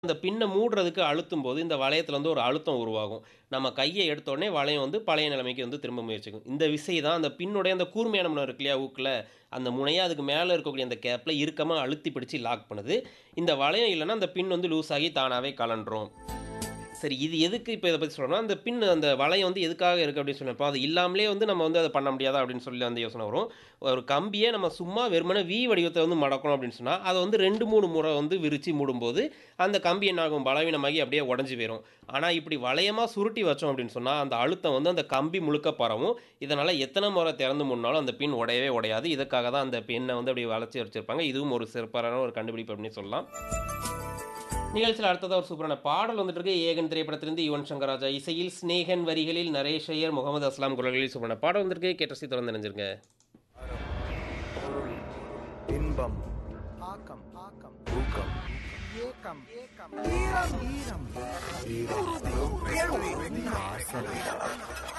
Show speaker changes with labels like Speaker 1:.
Speaker 1: அந்த பின்ன மூடுறதுக்கு அழுத்தும் போது இந்த வளையத்துல வந்து ஒரு அழுத்தம் உருவாகும். நம்ம கைய எடுத்த உடனே வளையம் வந்து பழைய நிலைமைக்கு வந்து திரும்ப முயற்சிக்கும். இந்த விசை தான் அந்த பின்னுடைய அந்த கூர்மையான முனை இருக்கு இல்லையா ஊக்குல, அந்த முனைய அதுக்கு மேல இருக்கக்கூடிய அந்த கேப்ல இறுக்கமா அழுத்தி பிடிச்சு லாக் பண்ணுது. இந்த வளையம் இல்லன்னா அந்த பின் வந்து லூஸ் ஆகி தானாவே கழன்றும். சரி இது எதுக்கு இப்ப இத பத்தி சொல்றோம்னா, அந்த பின் அந்த வளையம் வந்து எதுக்காக இருக்கு அப்படின்னு சொன்னப்போ, அது இல்லாமலே வந்து நம்ம வந்து அத பண்ண முடியாதா அப்படின்னு சொல்லி வந்து யோசனை வரும். ஒரு கம்பிய நம்ம சும்மா வெறுமனே வி வடிவத்துல வந்து மடக்கணும் அப்படின்னு சொன்னா, அத வந்து 2, 3 முறை வந்து விரிச்சு மூடும்போது, அந்த கம்பி என்ன ஆகும் பலவீனமாகி அப்படியே உடைஞ்சு போயிரும். ஆனா இப்படி வளையமா சுருட்டி வச்சோம் அப்படின்னு சொன்னா, அந்த அழுத்தம் வந்து அந்த கம்பி முழுக்க பரவும். இதனால எத்தன முறை திறந்து மூடுனாலும் அந்த பின் உடையவே உடையாது. இதற்காக தான் அந்த பின்ன வந்து அப்படி வளைச்சு வச்சிருப்பாங்க. இதுவும் ஒரு சிறப்பான ஒரு கண்டுபிடிப்பு அப்படின்னு சொல்லலாம். நிகழ்ச்சியில அடுத்ததா ஒரு சூப்பரான பாடல் வந்துட்டு இருக்கு. ஏகன் திரைப்படத்திலிருந்து யுவன் சங்கர் ராஜா இசையில், ஸ்நேகன் வரிகளில் நரேஷ் ஐயர், முகமது அஸ்லாம் குரல்களில் சூப்பரான பாடல் வந்திருக்கு. கேட்டு ரசித்து தொடர்ந்து இணைஞ்சிருங்க.
Speaker 2: பொருள் இன்பம் ஆக்கம் ஆக்கம் ஊக்கம் ஏக்கம் ஏக்கம் ஈரம் ஈரம் ஈரம் வேள்வி ஆசை